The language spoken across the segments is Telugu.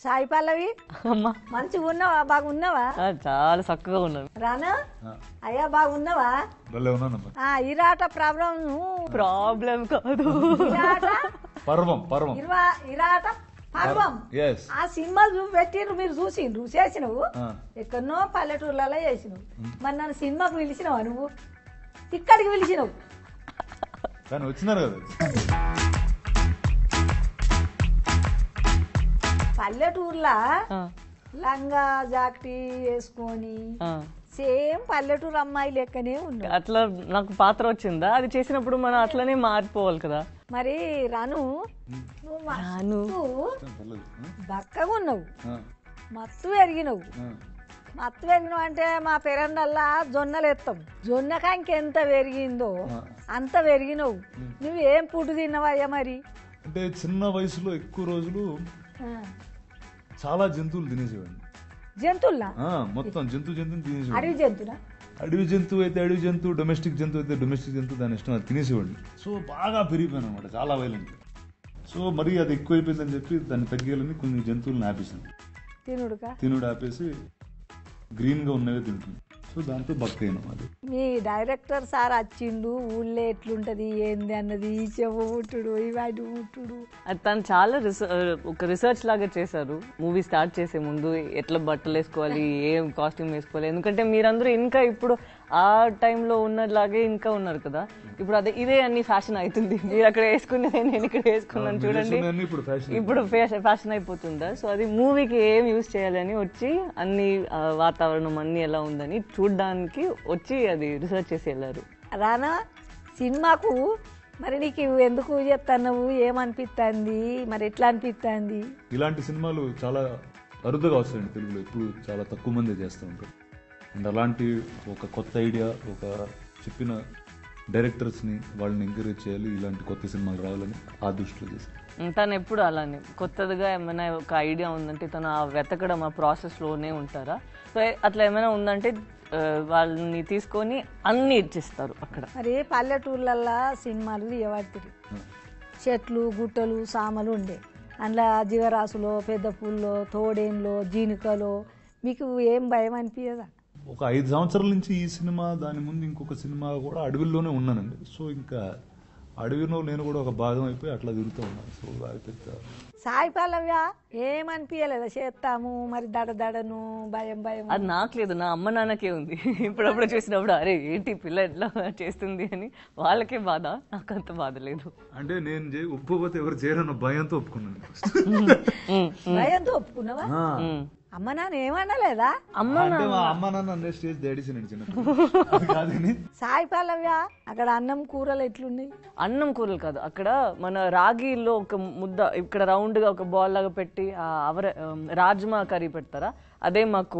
సాయి పల్లవి అమ్మా మంచిగా ఉన్నావా బాగున్నావా ఆ, చాలా చక్కగా ఉన్నాను రానా అయ్యా బాగున్నావా భలే ఉన్నానమ్మా ఆ ఇరాట ప్రాబ్లం ప్రాబ్లం కాదు ఇరాట పర్వం పర్వం ఇరవా ఇరాట పర్వం ఎస్ ఆ సినిమా చూ పెట్టిండ్రు మీరు చూసిండ్రు చేసినవు ఎక్కడనో పల్లెటూర్లలో చేసినవు మరి నన్ను సినిమాకు పిలిచినావా నువ్వు ఇక్కడికి పిలిచినావు కానీ వచ్చినారు కదా పల్లెటూర్లా ఆ, లంగా జాకెట్ వేసుకొని ఆ. సేమ్ పల్లెటూరు అమ్మాయి లెక్కనే ఉన్నావు అట్లా నాకు పాత్ర వచ్చిందా అది చేసినప్పుడు మనం అట్లనే మారిపోవాలి కదా మరి రాను నువ్వు రాను. మస్తు పర్లేదు. బక్కగా ఉన్నావు ఆ, మత్తు పెరిగినవు ఆ. మత్తు పెరిగినావు అంటే మా పెరండల్లా జొన్నలు ఎత్తాం జొన్న కంకి ఎంత పెరిగిందో అంత పెరిగినవు నువ్వు ఏం పుట్టు తిన్నావయ్యా మరి అంటే చిన్న వయసులో ఎక్కువ రోజులు ఆ, చాలా జంతువులు తినేసేవాడిని జంతువుల్లా ఆ, మొత్తం జంతు జంతువులు తినేసేవాడిని అడవి జంతువులా అడవి జంతువు అయితే అడవి జంతువు డొమెస్టిక్ జంతువు అయితే డొమెస్టిక్ జంతువు దాని ఇష్టం అది తినేసేవాడిని సో బాగా పెరిగిపోయాను అనమాట చాలా వైలెంట్ సో మరి అది ఎక్కువైపోయిందని చెప్పి దాన్ని తగ్గేయాలని కొన్ని జంతువులను ఆపేసాను తినుడుకా తినుడు ఆపేసి గ్రీన్గా ఉన్నవే తింటుంది సో దాంతో బక్కైన అది మీ డైరెక్టర్ సార్ వచ్చిండు ఊళ్ళో ఎట్లుంటది ఏంది అన్నది ఈ చెవు ముట్టుడు ఇవాటి ముట్టుడు అది తను చాలా రిస- ఒక రీసెర్చ్ లాగా చేశారు మూవీ స్టార్ట్ చేసే ముందు ఎట్లా బట్టలు వేసుకోవాలి ఏం కాస్ట్యూమ్ వేసుకోవాలి ఎందుకంటే మీరందరూ ఇంకా ఇప్పుడు ఆ టైంలో ఉన్నలాగే ఇంకా ఉన్నారు కదా ఇప్పుడు అదే ఇదే అన్ని ఫ్యాషన్ అవుతుంది మీరు అక్కడ వేసుకునేదే నేను ఇక్కడ వేసుకున్నాను చూడండి అన్నీ ఇప్పుడు ఫ్యాషన్ ఇప్పుడు ఫ్యాషన్ అయిపోతుందా సో అది మూవీకి ఏం యూజ్ చేయాలని వచ్చి అన్ని ఆ, వాతావరణం అన్ని ఎలా ఉందని చూడడానికి వచ్చి అది రీసెర్చ్ చేసి వెళ్ళారు రానా సినిమాకు మరి నీకు ఎందుకు చెప్తున్నావు ఏమనిపిస్తుంది మరి ఎట్లా అనిపిస్తుంది ఇలాంటి సినిమాలు చాలా అరుదుగా వస్తాయండి తెలుగులో ఇప్పుడు చాలా తక్కువ మంది చేస్తూ ఉంటారు అండ్ అలాంటి ఒక కొత్త ఐడియా ఒక చెప్పిన డైరెక్టర్స్ని వాళ్ళని ఎంకరేజ్ చేయాలి ఇలాంటి కొత్త సినిమాలు రావాలని ఆ దృష్టిలో చేశాను ఉమ్, తను ఎప్పుడు అలానే కొత్తదిగా ఏమైనా ఒక ఐడియా ఉందంటే తను ఆ వెతకడం ఆ ప్రాసెస్లోనే ఉంటారా సో అట్లా ఏమైనా ఉందంటే ఆ, వాళ్ళని తీసుకొని అన్ని ఇచ్చేస్తారు అక్కడ మరి పల్లెటూర్లల్లో సినిమాలు తీయబడుతుంది చెట్లు గుట్టలు సామలు ఉండే అందులో జీవరాశులో పెద్ద పుల్లో తోడేన్లో జీనుకలో మీకు ఏం భయం అనిపించదా ఒక ఐదు సంవత్సరాల నుంచి ఈ సినిమా దాని ముందు ఇంకొక సినిమా కూడా అడవిలోనే ఉన్నానండి సో ఇంకా అడవిలో నేను కూడా ఒక భాగం అయిపోయి అట్లా తిరుగుతూ ఉన్నాను సో అది పెద్ద సాయి పల్లవ్య ఏమనిపించలేదా చేస్తాము మరి దడ దడను భయం భయం అది నాకు లేదు నా అమ్మ నాన్నకే ఉంది ఇప్పుడప్పుడు చూసినప్పుడు అరే ఏంటి పిల్ల ఎట్లా చేస్తుంది అని వాళ్ళకే బాధ నాకు అంత బాధ లేదు అంటే నేను చే- ఒప్పుకోపోతే ఎవరు చేయరన్న భయంతో ఒప్పుకున్నాను ఉమ్, భయంతో ఒప్పుకున్నావా ఆ. ఉమ్. అమ్మ నాన్న ఏమనలేదా అమ్మ అంటే మా అమ్మ నాన్న అనే స్టేజ్ దేడిసినండి చిన్నప్పుడు అది కాదని సాయి పల్లవ్య అక్కడ అన్నం కూరలు ఎట్లున్నాయి అన్నం కూరలు కాదు అక్కడ మన రాగిలో ఒక ముద్ద ఇక్కడ రౌండ్ గా ఒక బాల్ లాగా పెట్టి ఆ అవర ఆమ్, రాజ్మా కర్రీ పెడతారా అదే మాకు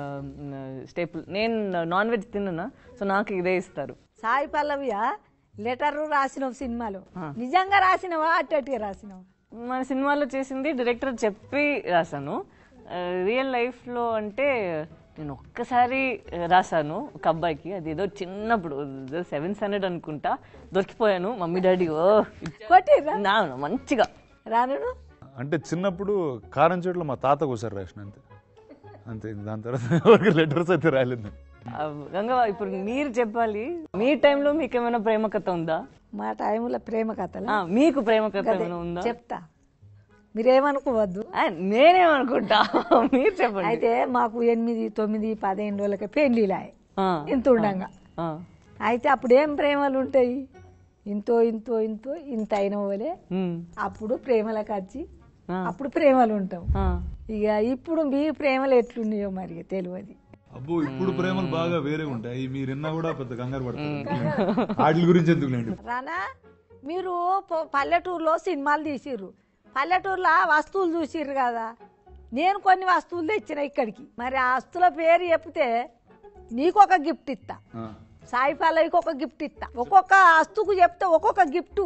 స్టేపుల్ నేను నాన్ వెజ్ తిన్నా సో నాకు ఇదే ఇస్తారు సాయి పల్లవ్య లెటర్ రాసినవు సినిమాలో నిజంగా రాసినవా అట్టట్టుగా రాసినవా మన సినిమాలో చేసింది డైరెక్టర్ చెప్పి రాశాను రియల్ లైఫ్లో అంటే నేను ఒక్కసారి రాశాను ఒక అబ్బాయికి అది ఏదో చిన్నప్పుడు సెవెన్ హండ్రెడ్ అనుకుంటా దొరికిపోయాను మమ్మీ డాడీ ఓ కొట్టిర్రా నా మంచిగా రానుడు అంటే చిన్నప్పుడు కారం చెట్లు మా తాత కూసారు రాసిన అంతే అంతే దాని తర్వాత ఎవరికి లెటర్స్ అయితే రాలేదు ఆ, గంగవ్వ ఇప్పుడు మీరు చెప్పాలి మీ టైంలో మీకు ఏమైనా ప్రేమ కథ ఉందా మా టైంలో ప్రేమ కథలు ఆ, మీకు ప్రేమ కథ ఏమైనా ఉందా చెప్తా మీరేమనుకోవద్దు ఆ, నేనేమనుకుంటా మీరు చెప్పండి అయితే మాకు ఎనిమిది తొమ్మిది పదిహేను రోజులకి పెళ్లిలాయి ఆ, ఇంత ఉండంగా ఆ, అయితే అప్పుడు ఏం ప్రేమలు ఉంటాయి ఇంతో ఇంతో ఇంతో ఇంత అయిన వాళ్ళే ఉమ్, అప్పుడు ప్రేమలకు వచ్చి ఆ. అప్పుడు ప్రేమలు ఉంటాం ఆ. ఇక ఇప్పుడు మీ ప్రేమలు ఎట్లున్నాయో మరి తెలియదు అబ్బో ఇప్పుడు ప్రేమలు బాగా వేరే ఉంటాయి మీరు విన్నా కూడా పెద్ద కంగారు పడతారు వాటి గురించి ఎందుకులేండి రానా మీరు ప- పల్లెటూరులో సినిమాలు తీసిర్రు పల్లెటూరులో వస్తువులు చూసిర్రు కదా నేను కొన్ని వస్తువులు తెచ్చిన ఇక్కడికి మరి ఆ వస్తువుల పేరు చెప్తే నీకు ఒక గిఫ్ట్ ఇస్తా ఆ. సాయి పల్లవికి ఒక గిఫ్ట్ ఇస్తా ఒక్కొక్క వస్తువుకు చెప్తే ఒక్కొక్క గిఫ్ట్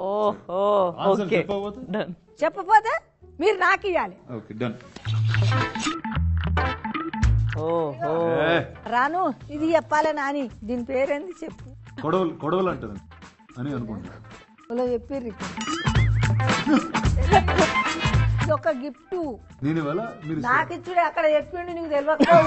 ఓహో ఆన్సర్ ఓకే చెప్పకపోతే డన్ చెప్పపోతే మీరు నాకు ఇవ్వాలి ఓకే డన్ ఓహో రాను ఇది చెప్పాలి నాని దీని పేరేంది చెప్పు కొడవలు కొడవలు అంటది అని అనుకుంటున్నాను ఇలా చెప్పిర్రు ఇక్కడ ఇది ఒక గిఫ్ట్ నేను ఇవాళ మీరు నాకు ఇచ్చుడే అక్కడ చెప్పిండు నీకు తెలియకపోవు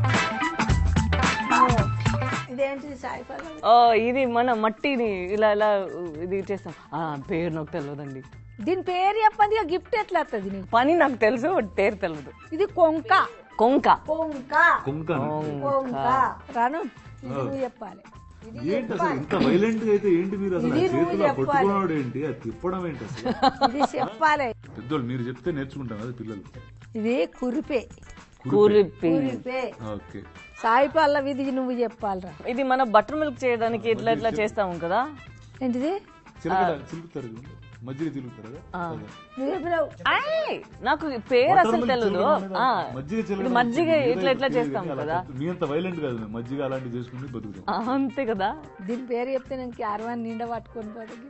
ఇదేంటిది సాయి పల్లవి ఓ ఇది మన మట్టిని ఇలా ఇలా ఇది చేస్తాం ఆ, పేరు నాకు తెలియదండి దీని పేరు చెప్పండి ఇక గిఫ్ట్ ఎట్లా వస్తుంది నీకు పని నాకు తెలుసు బట్ పేరు తెలియదు ఇది కొంక కొంక కొంక కుంక కొంక రాను ఇది నువ్వు చెప్పాలి ఇది ఏంటి అసలు ఇంత వైలెంట్ గా అయితే ఏంటి మీరు అసలు ఆ ఇది నువ్వు చేతిలో చెప్పాలి. పట్టుకున్నాడు ఏంటి అది తిప్పడం ఏంటి అసలు ఇది చెప్పాలి పెద్దోళ్ళు మీరు చెప్తే నేర్చుకుంటాం కదా పిల్లలు ఇది కురిపే కురిపి కురిపే ఓకే సాయి పల్లవి ఇది నువ్వు చెప్పాలిరా ఇది మన బటర్ మిల్క్ చేయడానికి ఎట్లా ఎట్లా చేస్తాము కదా ఏంటిది చిలకడ చిలుకుతారు కదా. మజ్జిగ చిలుకుతారు కదా అదే. నువ్వు చెప్పినావు ఆయ్, నాకు ఈ పేరు Water అసలు milk తెలియదు చిలకడం అనేది ఆ, మజ్జిగ ఇది చిలకడం మజ్జిగ తెలియదు. ఇట్లా ఇట్లా తెలియదు చేస్తాం కానీ అలా కదా కాదు. మీ అంత వైలెంట్ కాదు మేము మజ్జిగ అలాంటివి చేసుకుని బతుకుతాం ఆ, అంతే కదా దీని పేరు చెప్తే నేను క్యారవాన్ నిండా పట్టుకొని పోతా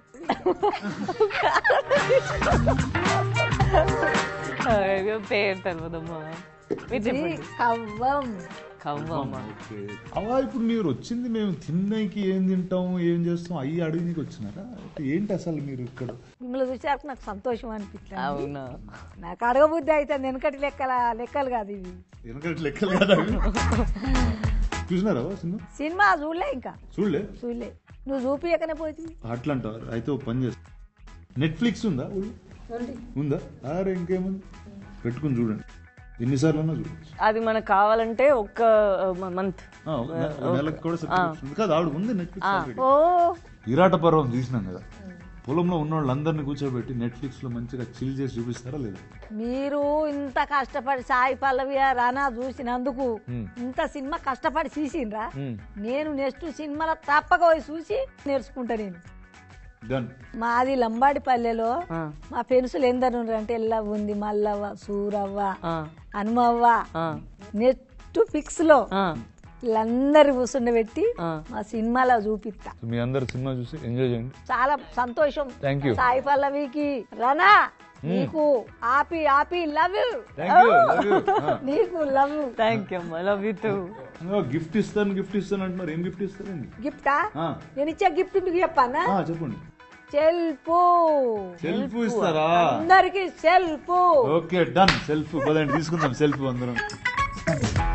అయ్యో, పేరు తెలియదమ్మా మీరు చెప్పండి కవ్వం కవ్వమ్మ ఓకే అవా ఇప్పుడు మీరు వచ్చింది మేము తిన్నాకి ఏం తింటాం ఏం చేస్తాం అయ్యి అడిగినకి వచ్చినారా అంటే ఏంటి అసలు మీరు ఇక్కడ మిమ్మల్ని చూసాక నాకు సంతోషం అనిపించలేదు అవునా నాకు అడగబుద్ధి అయితే వెనకటి లెక్కల లెక్కలు కాదు ఇవి వెనకటి లెక్కలు కదా అవి. చూసినారా సినిమా సినిమా చూడలే ఇంకా చూడలే చూడలే నువ్వు చూపియకనే పోతుంది అట్లా అంటారు అయితే ఒక పని చేస్తా నెట్ఫ్లిక్స్ ఉందా ఊళ్ళో? ఉందా అరే ఇంకేముంది పెట్టుకుని చూడండి ఎన్నిసార్లు అన్నా చూడొచ్చు అది మనకు కావాలంటే ఒక్క మంత్ ఆ, ఒక నె- ఒక నెలకు కూడా subscription ఉంది. కాదు ఆవిడ ఉంది నెట్ఫ్లిక్స్ ఆల్రెడీ ఓ విరాట పర్వం చూసినాం కదా పొలంలో ఉన్న వాళ్ళందరినీ కూర్చోబెట్టి నెట్ఫ్లిక్స్ లో మంచిగా చిల్ చేసి చూపిస్తారా లేదా మీరు ఇంత కష్టపడి సాయి పల్లవి రానా చూసినందుకు ఇంత సినిమా కష్టపడి చూసిండ్రా నేను నెక్స్ట్ సినిమాలో తప్పక పోయి చూసి నేర్చుకుంటా నేను డన్ మాది లంబాడిపల్లెలో ఆ, మా పెన్సులు ఎందరు అంటే ఎల్లవ్వ ఉంది మల్లవ్వ సూరవ్వ ఆ, హనుమవ్వ ఆ, నెట్ ఫిక్స్ లో ఆ, వీళ్ళందరూ కూర్చుండబెట్టి ఆ. మా సినిమాలో చూపిస్తా మీ అందరు సినిమా చూసి ఎంజాయ్ చేయండి చాలా సంతోషం Thank you. సాయి పల్లవికి రనా నీకు ఆపి ఆపి love you thank you love you నీకు లవ్ థ్యాంక్ యూ అమ్మా లవ్ యూ టూ గిఫ్ట్ ఇస్తాను గిఫ్ట్ ఇస్తాను అంటున్నారు ఏం గిఫ్ట్ ఇస్తారండి గిఫ్టా ఆ, నేను ఇచ్చే గిఫ్ట్ మీకు చెప్పానా ఆ, చెప్పండి సెల్ఫ్ సెల్ఫ్ ఇస్తారా అందరికి సెల్ఫ్ ఓకే డన్ సెల్ఫ్ పదండి తీసుకుందాం సెల్ఫ్ అందరం